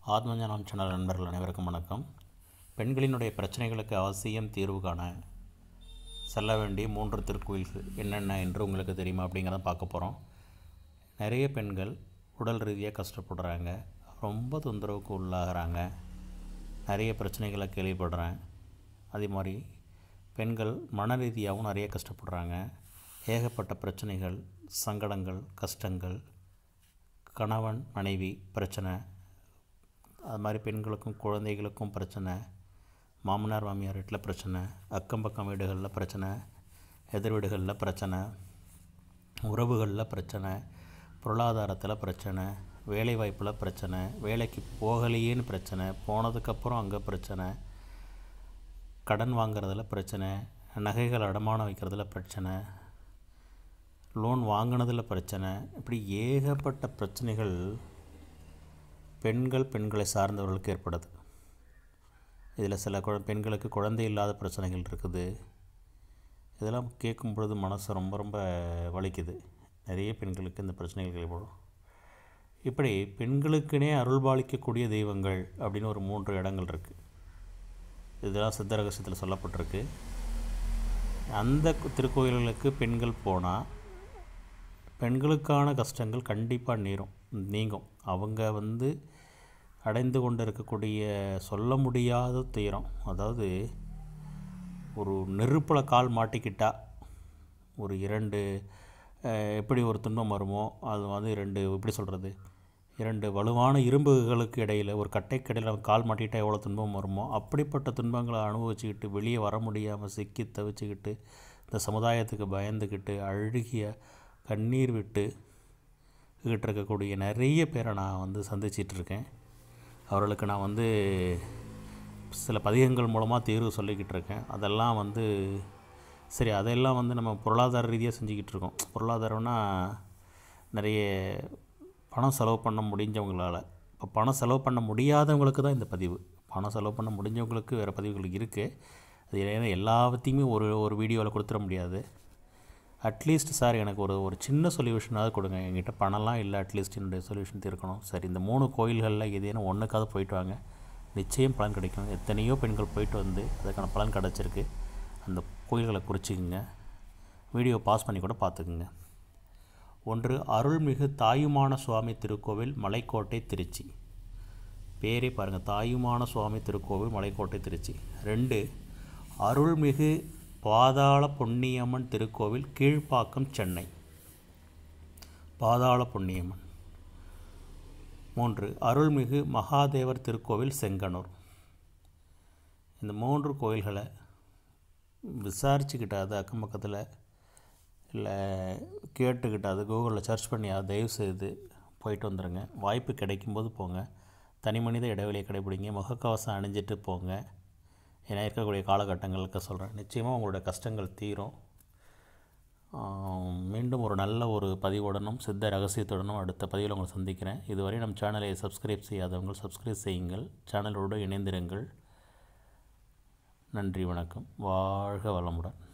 ஆத்மஞானம் channel நண்பர்கள் அனைவருக்கும் வணக்கம் பெண்களினுடைய பிரச்சனைகளுக்கு அவசியம் தீர்வு காண செல்ல வேண்டிய மூன்று திருக்கோயில்கள் என்னென்ன என்று உங்களுக்கு தெரியுமா அப்படிங்கிறத பார்க்க போகிறோம் நிறைய பெண்கள் உடல் ரீதியாக கஷ்டப்படுறாங்க ரொம்ப தொந்தரவுக்கு உள்ளாகிறாங்க நிறைய பிரச்சனைகளை கேள்விப்படுறேன் அதே மாதிரி பெண்கள் மன ரீதியாகவும் நிறைய கஷ்டப்படுறாங்க ஏகப்பட்ட பிரச்சனைகள் சங்கடங்கள் கஷ்டங்கள் கணவன் மனைவி பிரச்சனை அது மாதிரி பெண்களுக்கும் குழந்தைகளுக்கும் பிரச்சனை மாமனார் மாமியார் வீட்டில் பிரச்சனை அக்கம் பக்கம் வீடுகளில் பிரச்சனை எதிர் வீடுகளில் பிரச்சனை உறவுகளில் பிரச்சனை பொருளாதாரத்தில் பிரச்சனை வேலை வாய்ப்பில் பிரச்சனை வேலைக்கு போகலையேன்னு பிரச்சனை போனதுக்கப்புறம் அங்கே பிரச்சனை கடன் வாங்குறதுல பிரச்சனை நகைகள் அடமானம் வைக்கிறதுல பிரச்சனை லோன் வாங்கினதில் பிரச்சனை இப்படி ஏகப்பட்ட பிரச்சனைகள் பெண்கள் பெண்களை சார்ந்தவர்களுக்கு ஏற்படுது இதில் சில குழ பெண்களுக்கு குழந்தை இல்லாத பிரச்சனைகள் இருக்குது இதெல்லாம் கேட்கும் பொழுது மனசு ரொம்ப ரொம்ப வலிக்குது நிறைய பெண்களுக்கு இந்த பிரச்சனைகள் ஏற்படும் இப்படி பெண்களுக்குனே அருள்பாலிக்கக்கூடிய தெய்வங்கள் அப்படின்னு ஒரு மூன்று இடங்கள் இருக்குது இதெல்லாம் சித்த ரகசியத்தில் சொல்லப்பட்டிருக்கு அந்த திருக்கோயில்களுக்கு பெண்கள் போனால் பெண்களுக்கான கஷ்டங்கள் கண்டிப்பாக நீரும் நீங்கும் அவங்க வந்து அடைந்து கொண்டு இருக்கக்கூடிய சொல்ல முடியாத துயரம் அதாவது ஒரு நெருப்பில் கால் மாட்டிக்கிட்டா ஒரு இரண்டு அஹ், எப்படி ஒரு துன்பம் வருமோ அது வந்து இரண்டு எப்படி சொல்கிறது இரண்டு வலுவான இரும்புகளுக்கு இடையில் ஒரு கட்டைக்கடையில் நம்ம கால் மாட்டிக்கிட்டா எவ்வளோ துன்பம் வருமோ அப்படிப்பட்ட துன்பங்களை அனுபவிச்சுக்கிட்டு வெளியே வர முடியாமல் சிக்கி தவிச்சுக்கிட்டு இந்த சமுதாயத்துக்கு பயந்துக்கிட்டு அழுகிய கண்ணீர் விட்டு கிட்ட இருக்கக்கூடிய நிறைய பேரை நான் வந்து சந்திச்சிட்டு இருக்கேன் அவர்களுக்கு நான் வந்து சில பதிகங்கள் மூலமாக தீர்வு சொல்லிக்கிட்டு இருக்கேன் அதெல்லாம் வந்து சரி அதெல்லாம் வந்து நம்ம பொருளாதார ரீதியாக செஞ்சுக்கிட்டு இருக்கோம் பொருளாதாரம்னா நிறைய பணம் செலவு பண்ண முடிஞ்சவங்களால் இப்போ பணம் செலவு பண்ண முடியாதவங்களுக்கு தான் இந்த பதிவு பணம் செலவு பண்ண முடிஞ்சவங்களுக்கு வேறு பதிவுகள் இருக்குது அது ஏன்னா எல்லாத்தையுமே ஒரு ஒரு வீடியோவில் கொடுத்துட முடியாது அட்லீஸ்ட் சார் எனக்கு ஒரு ஒரு சின்ன சொல்யூஷனாவது கொடுங்க என்கிட்ட பணம்லாம் இல்லை அட்லீஸ்ட் என்னுடைய சொல்யூஷன் தீர்க்கணும் சரி இந்த மூணு கோயில்களில் ஏதேனும் ஒன்றுக்காவது போயிட்டு வாங்க நிச்சயம் பலன் கிடைக்கும் எத்தனையோ பெண்கள் போயிட்டு வந்து அதுக்கான பலன் கிடச்சிருக்கு அந்த கோயில்களை குறிச்சிக்கங்க வீடியோ பாஸ் பண்ணி கூட பார்த்துக்குங்க ஒன்று அருள்மிகு தாயுமான சுவாமி திருக்கோவில் மலைக்கோட்டை திருச்சி பேரே பாருங்கள் தாயுமான சுவாமி திருக்கோவில் மலைக்கோட்டை திருச்சி ரெண்டு அருள்மிகு பாதாள பொன்னியம்மன் திருக்கோவில் கீழ்ப்பாக்கம் சென்னை பாதாள பொன்னியம்மன் மூன்று அருள்மிகு மகாதேவர் திருக்கோவில் செங்கனூர் இந்த மூன்று கோயில்களை விசாரிச்சுக்கிட்டாது அக்கம் பக்கத்தில் இல்லை கேட்டுக்கிட்டாது கூகுளில் சர்ச் பண்ணியாவது தயவு செய்து போயிட்டு வந்துடுங்க வாய்ப்பு கிடைக்கும்போது போங்க தனி மனித இடைவெளியை கடைபிடிங்க முகக்கவசம் அணிஞ்சிட்டு போங்க ஏன்னா இருக்கக்கூடிய காலகட்டங்களுக்கு சொல்கிறேன் நிச்சயமாக உங்களோட கஷ்டங்கள் தீரும் ஆம், மீண்டும் ஒரு நல்ல ஒரு பதிவுடனும் சித்த ரகசியத்துடனும் அடுத்த பதிவில் உங்களை சந்திக்கிறேன் இதுவரை நம் சேனலை சப்ஸ்கிரைப் செய்யாதவங்க சப்ஸ்கிரைப் செய்யுங்கள் சேனலோடு இணைந்திருங்கள் நன்றி வணக்கம் வாழ்க வளமுடன்